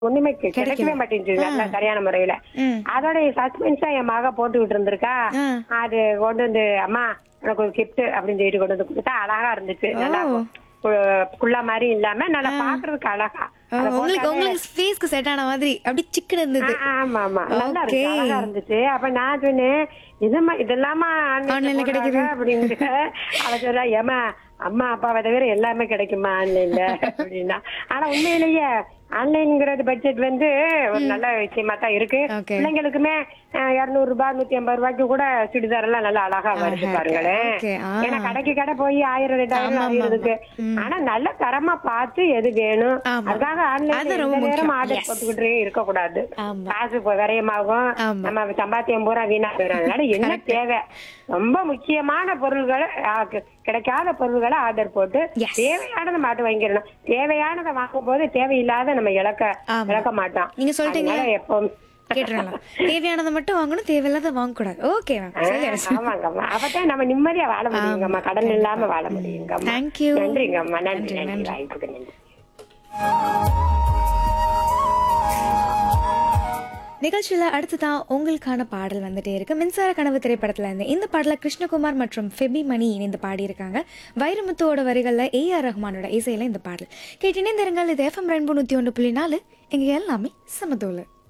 ஒண்ணுமே கி- கிடைக்கவே மாட்டேங்குது நல்லா சரியான முறையில ம். அதோட அதோட சஸ்பென்ஸா என் மக போட்டுக்கிட்டு இருந்திருக்கா ஆ. அது கொண்டு வந்து அம்மா எனக்கு ஒரு கிஃப்ட் அப்படின்னு சொல்லிட்டு கொண்டு வந்து கொடுத்தா அழகா இருந்துச்சு நல்லா ஓ. கு- குள்ள மாதிரி இல்லாம நல்லா பாக்குறதுக்கு அழகா ஓ, அதை உங்களுக்கு போட்டாலே- உங்களுக்கு ஃபேஸ்க்கு செட் ஆன மாதிரி அப்படி சிக்கன் இருந்தது ஆ, ஆமா ஆமா நல்லா இருக்கு Okay. அழகா இருந்துச்சு அப்ப நான் சொன்னேன் இதுமா இதெல்லாமா Online ல ஆன்லைன்ல கிடைக்குது. கிடைக்குது அப்படின்னு அவ சொல்றா ஏமா அம்மா அப்பாவை தவிர எல்லாமே கிடைக்குமா ஆன்லைன்ல அப்படின்னா ஆனா உண்மையிலேயே ஆன்லைன்ங்கிறது பட்ஜெட் வந்து ஒரு நல்ல விஷயமா தான் இருக்கு Okay. பிள்ளைங்களுக்குமே இருநூறு ரூபாய் நூத்தி ஐம்பது ரூபாய்க்கு கூட சுடிதார் எல்லாம் நல்லா அழகா வருது அழகா பாருங்களேன் இருக்கு. Okay, ஆ. ஏன்னா கடைக்கு கடை போய் ஆயிரம் ரெண்டாயிரம் ஆமா, ஆமா, ஆயிரதுக்கு ம். ஆனா நல்ல தரமா பார்த்து எது வேணும் ஆமா. அதுக்காக அது ஆன்லைன்ல ரொம்ப எந்த நேரம் முக்கியம். Order Yes. போட்டுக்கிட்டே இருக்கக்கூடாது ஆமா. காசு இப்போ விரயமாகும் ஆமா. நம்ம சம்பாத்தியம் பூரா வீணா போயிடும் அதனால என்ன தேவை ரொம்ப முக்கியமான பொருள்களை ஆ, கி- கிடைக்காத பொருள்களை ஆர்டர் போட்டு Yes. தேவையானதை மாட்டு வாங்கிடணும் தேவையானதை வாங்கும் போது தேவையில்லாத நம்ம இழக்க ஆமா. இழக்க மாட்டோம் நீங்க சொல்லிட்டீங்களா? அதனால எப்பவும் கேட்டுறலாம் தேவையானதை மட்டும் வாங்கணும் தேவையில்லாத வாங்க கூடாது ஓகே மேம் சரி ஆமாங்கம்மா அப்பதான் நம்ம நிம்மதியா வாழ முடியுங்கம்மா கடன் இல்லாம வாழ முடியுங்கம்மா Thank you. நன்றிங்கம்மா நன்றி நன்றி, நன்றி நன்றி. வாய்ப்புக்கு நன்றி நிகழ்ச்சியில அடுத்ததான் உங்களுக்கான பாடல் வந்துட்டே இருக்கு மின்சார கனவு திரைப்படத்துல இருந்து இந்த பாடல கிருஷ்ணகுமார் மற்றும் ஃபெபி மணி இணைந்து பாடியிருக்காங்க வைரமுத்துவோட வரிகள்ல ஏ ஆர் ரஹ்மானோட இசையில இந்த பாடல் கேட்டு இணைந்திருங்கள் இது எஃப்எம் ரெண்டு நூத்தி ஒன்று புள்ளி நாலு இங்க எல்லாமே சமதோல